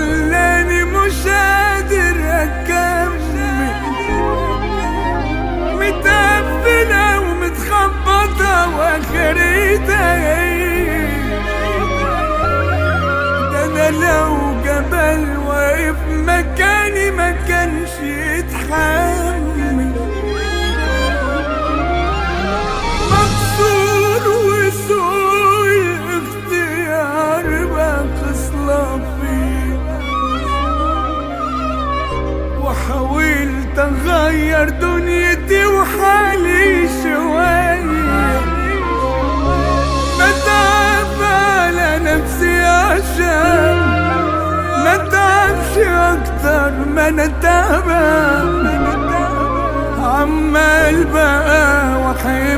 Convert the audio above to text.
خلاني مش قادر اكمل متقفلة ومتخبطة واخرتها ايه ده انا لو جبل واقف مكاني ما كانش يتحمل مكسور وسوء الاختيار بقى خصلة فيه وحاولت اغير دنيتي وحالي شوية بتعب على نفسي عشان ما تعبش اكتر ما انا تعبان عمال بقى وحيد